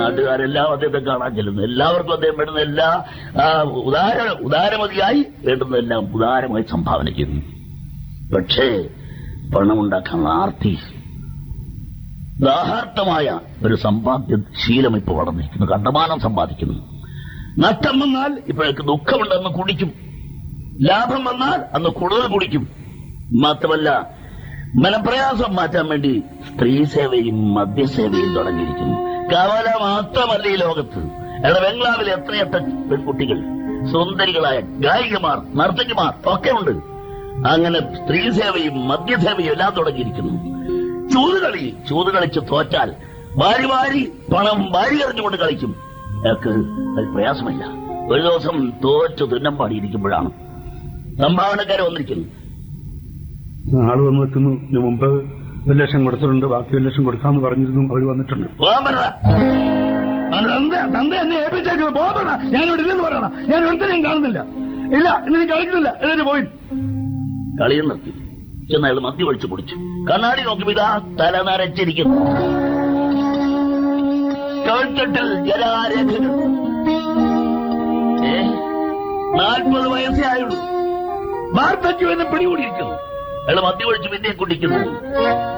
നാട്ടുകാരെല്ലാം അദ്ദേഹത്തെ കാണാൻ ചെല്ലുന്നു എല്ലാവർക്കും അദ്ദേഹം വേണ്ടുന്ന എല്ലാ ആ, ഉദാര ഉദാരമതിയായി വേണ്ടുന്നതെല്ലാം ഉദാരമായി സംഭാവന ചെയ്യുന്നു പക്ഷേ പണമുണ്ടാക്കാനുള്ള ആർത്തി ദാഹാർത്ഥമായ ഒരു സമ്പാദ്യ ശീലം ഇപ്പൊ വളർന്നിരിക്കുന്നു കണ്ടമാനം സമ്പാദിക്കുന്നു നഷ്ടം വന്നാൽ ഇപ്പോഴേക്ക് ദുഃഖമുണ്ടെന്ന് കുടിക്കും ലാഭം വന്നാൽ അന്ന് കൂടുതൽ കുടിക്കും മാത്രമല്ല മനപ്രയാസം മാറ്റാൻ വേണ്ടി സ്ത്രീ സേവയും മദ്യസേവയും തുടങ്ങിയിരിക്കുന്നു കവല മാത്രമല്ല ഈ ലോകത്ത് എവിടെ ബംഗ്ലാവിൽ എത്രയെത്ര പെൺകുട്ടികൾ സുന്ദരികളായ ഗായികമാർ നർത്തകിമാർ ഒക്കെ ഉണ്ട് അങ്ങനെ സ്ത്രീ സേവയും മദ്യസേവയും എല്ലാം തുടങ്ങിയിരിക്കുന്നു ചൂതുകളി ചൂത് കളിച്ച് തോറ്റാൽ വാരി വാരി പണം വാരി എറിഞ്ഞുകൊണ്ട് കളിക്കും അയാൾക്ക് അത് പ്രയാസമില്ല ഒരു ദിവസം തോറ്റു തുന്നം പാടിയിരിക്കുമ്പോഴാണ് സംഭാവനക്കാരെ വന്നിരിക്കുന്നു ആള് വന്ന് നിൽക്കുന്നു ഇതിനു മുമ്പ് ഒരു ലക്ഷം കൊടുത്തിട്ടുണ്ട് ബാക്കി ഒരു ലക്ഷം കൊടുക്കാന്ന് പറഞ്ഞിരുന്നു അവർ വന്നിട്ടുണ്ട് പോകാൻ പറ തന്ത തന്ത എന്നെ ഏൽപ്പിച്ചേക്കുന്നത് പോകണ ഞാൻ ഇവിടെ ഇല്ലെന്ന് പറയണം ഞാൻ ഒരുത്തനെയും കാണുന്നില്ല ഇല്ല ഇന്ന് കളിക്കുന്നില്ല എന്നിട്ട് പോയി കളിയും നിർത്തി ചെന്ന് അയാൾ മദ്യം ഒഴിച്ചു കുടിച്ചു കണ്ണാടി നോക്കി ഇതാ തല നരച്ചിരിക്കുന്നു കഴുത്തട്ടിൽ ജലാരേഖകൾ ഏ നാൽപ്പത് വയസ്സേ ആയുള്ളൂ വാർദ്ധക്യം എന്നെ പിടികൂടിയിരിക്കുന്നു അയാൾ മദ്യം ഒഴിച്ച് പിന്നെയും കുടിക്കുന്നു